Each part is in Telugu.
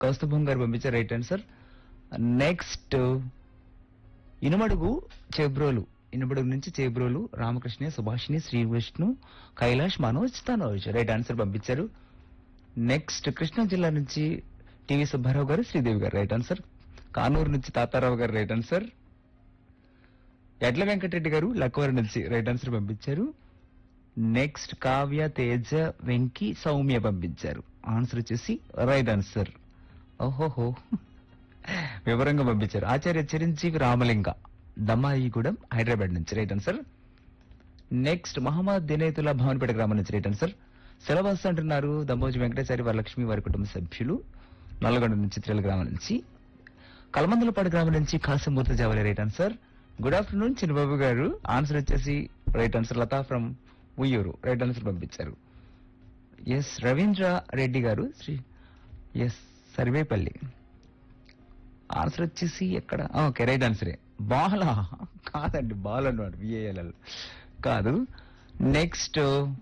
కౌస్తుభం గారు పంపించారు right answer next Inumadugu Chebrolu Inumadugu నుంచి చేబ్రోలు రామకృష్ణ సుభాషిణి శ్రీ విష్ణు కైలాష్ మనోజ్ తనోజ్ రైట్ ఆన్సర్ పంపించారు నెక్స్ట్ కృష్ణా జిల్లా నుంచి టివి సుబ్బారావు గారు శ్రీదేవి గారు రైట్ ఆన్సర్ కానూరు నుంచి తాతారావు గారు రైట్ ఆన్సర్ ఎడ్ల వెంకటరెడ్డి గారు లక్వర్ నుంచి రైట్ ఆన్సర్ పంపించారు నెక్స్ట్ కావ్య తేజ వెంకి సౌమ్య పంపించారు ఆన్సర్ వచ్చేసి రైట్ ఆన్సర్ ఓహోహో వివరంగా పంపించారు ఆచార్య చిరంజీవి రామలింగ దమ్మాయిగూడెం హైదరాబాద్ నుంచి right answer next Mohammed Dinetullah Bhavanpet గ్రామం నుంచి రైట్ ఆన్సర్ సిలబస్ అంటున్నారు దమ్మోజి వెంకటేశ్వరి వరలక్ష్మి వారి కుటుంబ సభ్యులు నల్గొండ నుంచి త్రిల గ్రామం నుంచి కలమందలపాడు గ్రామం నుంచి Kasamurthy Javali right answer good afternoon Chinnababu గారు ఆన్సర్ వచ్చేసి right answer Latha from Uyyuru right answer పంపించారు ఎస్ రవీంద్ర రెడ్డి గారు శ్రీ ఎస్ సర్వేపల్లి ఆన్సర్ వచ్చేసి ఎక్కడ ఓకే రైట్ ఆన్సరే బాల కాదండి బాల్ అన్నమాట విఏఎల్ఎల్ కాదు నెక్స్ట్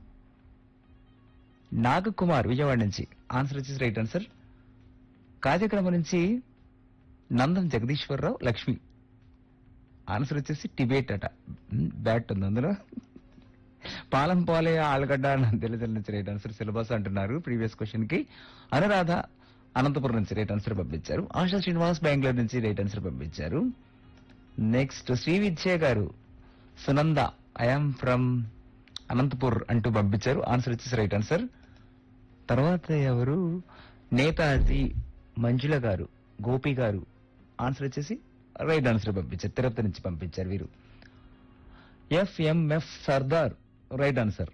నాగకుమార్ విజయవాడ నుంచి ఆన్సర్ వచ్చేసి రైట్ ఆన్సర్ కార్యక్రమం నుంచి నందం జగదీశ్వరరావు లక్ష్మి ఆన్సర్ వచ్చేసి టిబేట్ అట మ్, బ్యాట్ ఉంది అందులో పాలం పాలే ఆలుగడ్డ తెలిసిన నుంచి రైట్ ఆన్సర్ సిలబస్ అంటున్నారు ప్రీవియస్ క్వశ్చన్ కి అనురాధ అనంతపురం నుంచి రైట్ ఆన్సర్ పంపించారు ఆశా శ్రీనివాస్ బెంగళూరు నుంచి రైట్ ఆన్సర్ పంపించారు నెక్స్ట్ శ్రీ విద్య గారు సునంద ఐఎమ్ ఫ్రమ్ అనంతపూర్ అంటూ పంపించారు ఆన్సర్ వచ్చేసి రైట్ ఆన్సర్ తర్వాత ఎవరు నేతాజీ మంజుల గారు గోపి గారు ఆన్సర్ వచ్చేసి రైట్ ఆన్సర్ పంపించారు తిరుపతి నుంచి పంపించారు వీరు ఎఫ్ఎంఎఫ్ Sardar right answer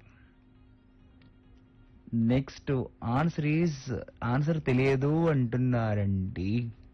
next answer is answer తెలియదు అంటున్నారండి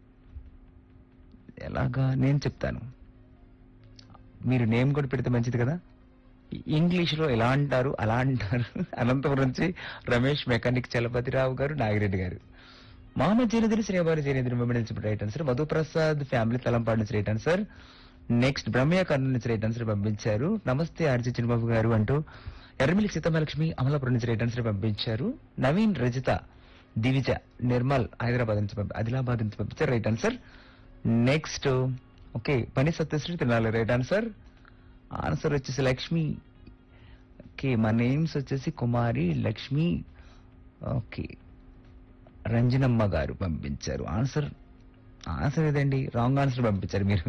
ఎలాగా నేను చెప్తాను మీరు నేమ్ కూడా పెడితే మంచిది కదా ఇంగ్లీష్ లో ఎలా అంటారు అలా అంటారు అనంతపురం నుంచి రమేష్ మెకానిక్ చలపతిరావు గారు నాగిరెడ్డి గారు మహమ్మద్ జైనదిరి శ్రీవారి జైనదిరి మెమరీ నుంచి right answer Madhuprasad family Talampadu నుంచి right answer next Brahmayya Kurnool నుంచి రైట్ ఆన్సర్ పంపించారు నమస్తే ఆర్జీ చిన్నబాబు గారు అంటూ ఎర్రమిల్లి సీతమలక్ష్మి అమలాపురం నుంచి రైట్ ఆన్సర్ పంపించారు నవీన్ రజిత దివిజ నిర్మల్ హైదరాబాద్ నుంచి పంపి ఆదిలాబాద్ నుంచి పంపించారు రైట్ ఆన్సర్ నెక్స్ట్ ఓకే పని సత్యశ్రీ తినాలి రైట్ ఆన్సర్ ఆన్సర్ వచ్చేసి లక్ష్మి ఓకే మా నేమ్స్ వచ్చేసి కుమారి లక్ష్మి ఓకే రంజనమ్మ గారు పంపించారు ఆన్సర్ ఆన్సర్ ఏదండి రాంగ్ ఆన్సర్ పంపించారు మీరు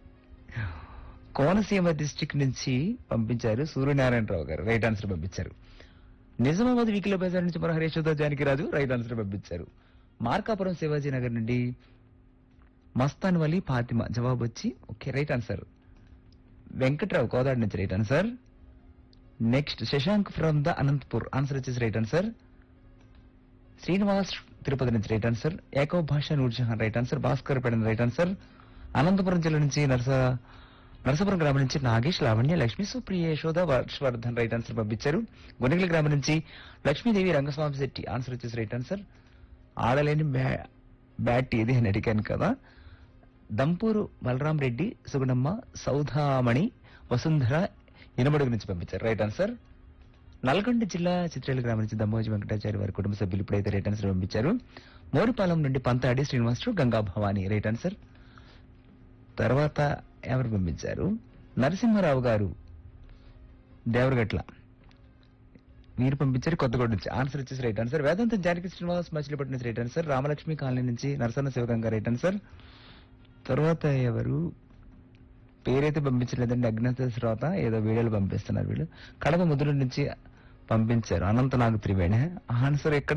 కోనసీమ డిస్టిక్ నుంచి పంపించారు సూర్యనారాయణరావు గారు రైట్ ఆన్సర్ పంపించారు నిజామాబాద్ వీకిలో బజార్ నుంచి మన హరీష్ జానకి రాజు రైట్ ఆన్సర్ పంపించారు మార్కాపురం శివాజీ నగర్ నుండి మస్తాన్ వలి ఫాతిమ జవాబు వచ్చి okay right answer Venkatrao Kodad నుంచి right answer next Shashank from the Anantapur answer వచ్చేసి రైట్ ఆన్సర్ శ్రీనివాస్ తిరుపతి నుంచి రైట్ ఆన్సర్ ఏకో Basha Noorjahan right answer Bhaskar Pedana right answer Anantapuram జిల్లా నుంచి నరస నరసాపురం గ్రామం నుంచి నాగేష్ లావణ్య లక్ష్మి సుప్రియ యశోద వర్షవర్ధన్ రైట్ ఆన్సర్ పంపించారు గుండెగల గ్రామం నుంచి లక్ష్మీదేవి రంగస్వామి శెట్టి ఆన్సర్ వచ్చేసి రైట్ ఆన్సర్ ఆడలేని బ్యా- బ్యాట్ ఇది అని అడిగాను కదా దంపూరు బలరాం రెడ్డి సుగుణమ్మ సౌధామణి వసుంధర ఇనమడుగు నుంచి పంపించారు రైట్ ఆన్సర్ నల్గొండ జిల్లా చిత్రేల గ్రామం నుంచి దమ్మోజి వెంకటాచారి వారి కుటుంబ సభ్యులు ఇప్పుడైతే రైట్ ఆన్సర్ పంపించారు మోరిపాలెం నుండి పంతాడి శ్రీనివాసరావు గంగా భవాని రైట్ ఆన్సర్ తర్వాత ఎవరు పంపించారు నరసింహారావు గారు దేవరగట్ల మీరు పంపించారు కొత్తగూడ నుంచి ఆన్సర్ వచ్చేసి రైట్ ఆన్సర్ వేదాంతం జానకి శ్రీనివాస్ మచిలీపట్నం నుంచి రైట్ ఆన్సర్ రామలక్ష్మి కాలనీ నుంచి నరసన్న శివగంగా రైట్ ఆన్సర్ తర్వాత ఎవరు పేరైతే పంపించలేదండి అజ్ఞాత శ్రోత ఏదో వీడియోలు పంపిస్తున్నారు వీళ్ళు కడప ముద్దుల నుంచి పంపించారు అనంత నాగు త్రివేణి ఆన్సర్ ఎక్కడ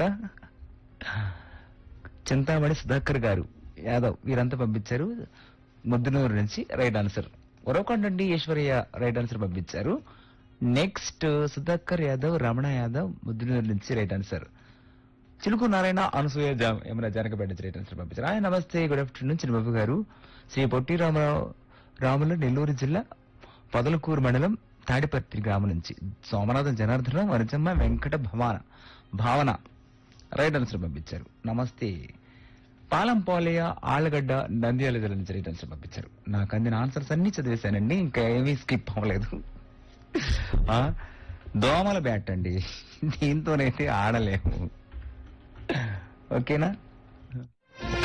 చింతామణి సుధాకర్ గారు యాదవ్ వీరంతా పంపించారు ముద్దునూరు నుంచి రైట్ ఆన్సర్ ఉరవకొండ నుండి ఈశ్వరయ్య రైట్ ఆన్సర్ పంపించారు నెక్స్ట్ సుధాకర్ యాదవ్ రమణ యాదవ్ ముద్దునూరు నుంచి రైట్ ఆన్సర్ చిలుకు నారాయణ అనసూయ జామ్ ఏమైనా జనకపేట నుంచి రైట్ ఆన్సర్ పంపించారు ఆయన నమస్తే గుడ్ ఆఫ్టర్నూన్ చిన్నబాబు గారు శ్రీ పొట్టి రామరావు రాములు నెల్లూరు జిల్లా పొదలకూరు మండలం తాడిపత్రి గ్రామం నుంచి సోమనాథం జనార్దనం వనజమ్మ వెంకట భవాన భావన రైట్ ఆన్సర్ పంపించారు నమస్తే పాలం పోలయ్య ఆళ్ళగడ్డ నంద్యాల జిల్లా నుంచి రైట్ ఆన్సర్ పంపించారు నాకు అందిన ఆన్సర్స్ అన్ని చదివేశానండి ఇంకా ఏమీ స్కిప్ అవ్వలేదు ఆ, దోమల బ్యాట్ అండి దీంతోనైతే ఆడలేము ఓకేనా